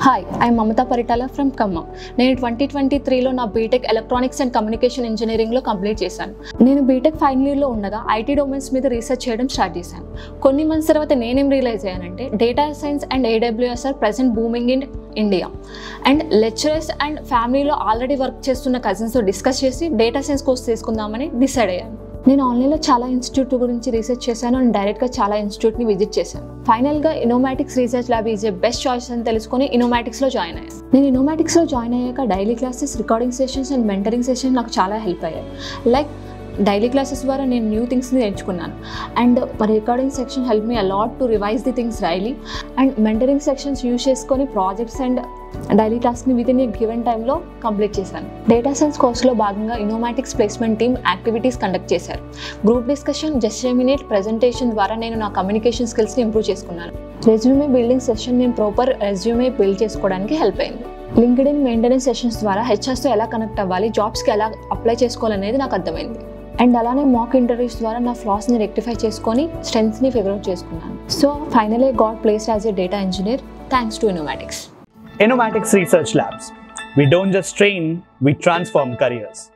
Hi I Mamata Paritala from Khammam నేను twenty twenty త్రీలో నా బీటెక్ ఎలక్ట్రానిక్స్ అండ్ కమ్యూనికేషన్ ఇంజనీరింగ్లో కంప్లీట్ చేశాను నేను బీటెక్ ఫైనల్ ఇయర్లో ఉండగా ఐటీ డొమైన్స్ మీద రీసెర్చ్ చేయడం స్టార్ట్ చేశాను కొన్ని మంత్స్ తర్వాత నేనేం రియలైజ్ అయ్యానంటే data science and AWS are present booming in India and lecturers and ఫ్యామిలీలో ఆల్రెడీ వర్క్ చేస్తున్న కజిన్స్తో డిస్కస్ చేసి డేటా సైన్స్ కోర్స్ తీసుకుందామని డిసైడ్ అయ్యాను నేను ఆన్లైన్లో చాలా ఇన్స్టిట్యూట్ గురించి రీసెర్చ్ చేశాను అండ్ డైరెక్ట్గా చాలా ఇన్స్టిట్యూట్ని విజిట్ చేశాను ఫైనల్గా Inomatics research lab is a best choice అని తెలుసుకొని ఇనోమాటిక్స్లో జాయిన్ అయ్యాను నేను ఇనోమాటిక్స్లో జాయిన్ అయ్యాక daily classes recording sessions and mentoring sessions నాకు చాలా హెల్ప్ అయ్యాయి లైక్ డైలీ క్లాసెస్ ద్వారా నేను న్యూ థింగ్స్ని నేర్చుకున్నాను and recording section help me a lot to revise the things daily and mentoring sections use చేసుకొని ప్రాజెక్ట్స్ అండ్ డైలీ టాస్క్ని విత్ ఇన్ ఏ గివెన్ టైంలో కంప్లీట్ చేశాను డేటా సైన్స్ కోర్స్లో భాగంగా Inomatics placement team activities conduct చేశారు group discussion just minute presentation ద్వారా నేను నా కమ్యూనికేషన్ స్కిల్స్ని ఇంప్రూవ్ చేసుకున్నాను రెజ్యూమే బిల్డింగ్ సెషన్ నేను ప్రాపర్ రెజ్యూమే బిల్డ్ చేసుకోవడానికి హెల్ప్ అయింది లింక్డ్ ఇన్ మెయింటెనెన్స్ సెషన్స్ ద్వారా హెచ్ఆర్స్తో ఎలా కనెక్ట్ అవ్వాలి జాబ్స్కి ఎలా అప్లై చేసుకోవాలనేది నాకు అర్థమైంది అండ్ అలానే మాక్ ఇంటర్వ్యూస్ ద్వారా నా ఫ్లాస్ని రెక్టిఫై చేసుకొని స్ట్రెంగ్స్ని ఫిగర్ అవుట్ చేసుకున్నాను so finally got placed as a data engineer thanks to Inomatics Inomatics Research Labs. We don't just train, we transform careers.